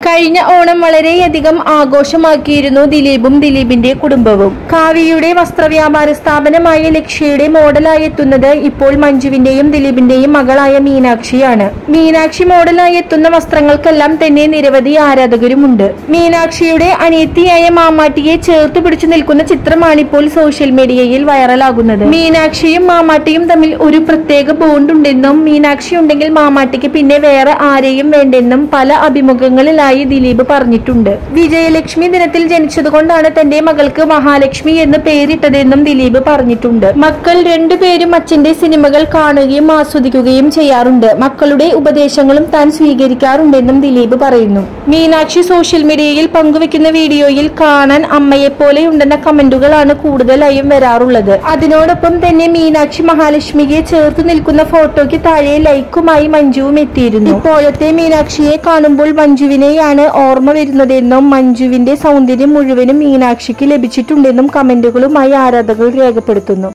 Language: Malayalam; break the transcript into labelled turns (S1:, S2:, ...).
S1: കഴിഞ്ഞ ഓണം വളരെയധികം ആഘോഷമാക്കിയിരുന്നു ദിലീപും ദിലീപിന്റെ കുടുംബവും കാവ്യയുടെ വസ്ത്രവ്യാപാര സ്ഥാപനമായ ലക്ഷ്യയുടെ മോഡലായി എത്തുന്നത് ഇപ്പോൾ മഞ്ജുവിന്റെയും ദിലീപിന്റെയും മകളായ മീനാക്ഷിയാണ് മീനാക്ഷി മോഡലായി എത്തുന്ന വസ്ത്രങ്ങൾക്കെല്ലാം തന്നെ നിരവധി ആരാധകരുമുണ്ട് മീനാക്ഷിയുടെ അനിയത്തിയായ മാമാട്ടിയെ ചേർത്ത് പിടിച്ചു നിൽക്കുന്ന ചിത്രമാണിപ്പോൾ സോഷ്യൽ മീഡിയയിൽ വൈറലാകുന്നത് മീനാക്ഷിയും മാമാട്ടിയും തമ്മിൽ ഒരു പ്രത്യേക ബോണ്ട് ഉണ്ടെന്നും മീനാക്ഷി ഉണ്ടെങ്കിൽ മാമാട്ടിക്ക് പിന്നെ വേറെ ആരെയും വേണ്ടെന്നും പല അഭിമുഖങ്ങളിലായി ദിലീപ് പറഞ്ഞിട്ടുണ്ട് വിജയലക്ഷ്മി ദിനത്തിൽ ജനിച്ചതുകൊണ്ടാണ് തന്റെ മകൾക്ക് മഹാലക്ഷ്മി എന്ന് പേരിട്ടതെന്നും ദിലീപ് പറഞ്ഞിട്ടുണ്ട് മക്കൾ രണ്ടുപേരും അച്ഛന്റെ സിനിമകൾ കാണുകയും ആസ്വദിക്കുകയും ചെയ്യാറുണ്ട് മക്കളുടെ ഉപദേശങ്ങളും താൻ സ്വീകരിക്കാറുണ്ടെന്നും ദിലീപ് പറയുന്നു മീനാക്ഷി സോഷ്യൽ മീഡിയയിൽ പങ്കുവെക്കുന്ന വീഡിയോയിൽ കാണാൻ അമ്മയെപ്പോലെ ഉണ്ടെന്ന കമന്റുകളാണ് കൂടുതലായും വരാറുള്ളത് അതിനോടൊപ്പം തന്നെ മീനാക്ഷി മഹാലക്ഷ്മിയെ ചേർത്ത് നിൽക്കുന്ന ഫോട്ടോയ്ക്ക് താഴെ ലൈക്കുമായി മഞ്ജുവും എത്തിയിരുന്നു ഇപ്പോഴത്തെ മീനാക്ഷിയെ കാണുമ്പോൾ മഞ്ജുവിനെയാണ് ഓർമ്മ വരുന്നതെന്നും മഞ്ജുവിന്റെ സൗന്ദര്യം മുഴുവനും മീനാക്ഷിക്ക് ലഭിച്ചിട്ടുണ്ടെന്നും കമന്റുകളുമായി ആരാധകർ രേഖപ്പെടുത്തുന്നു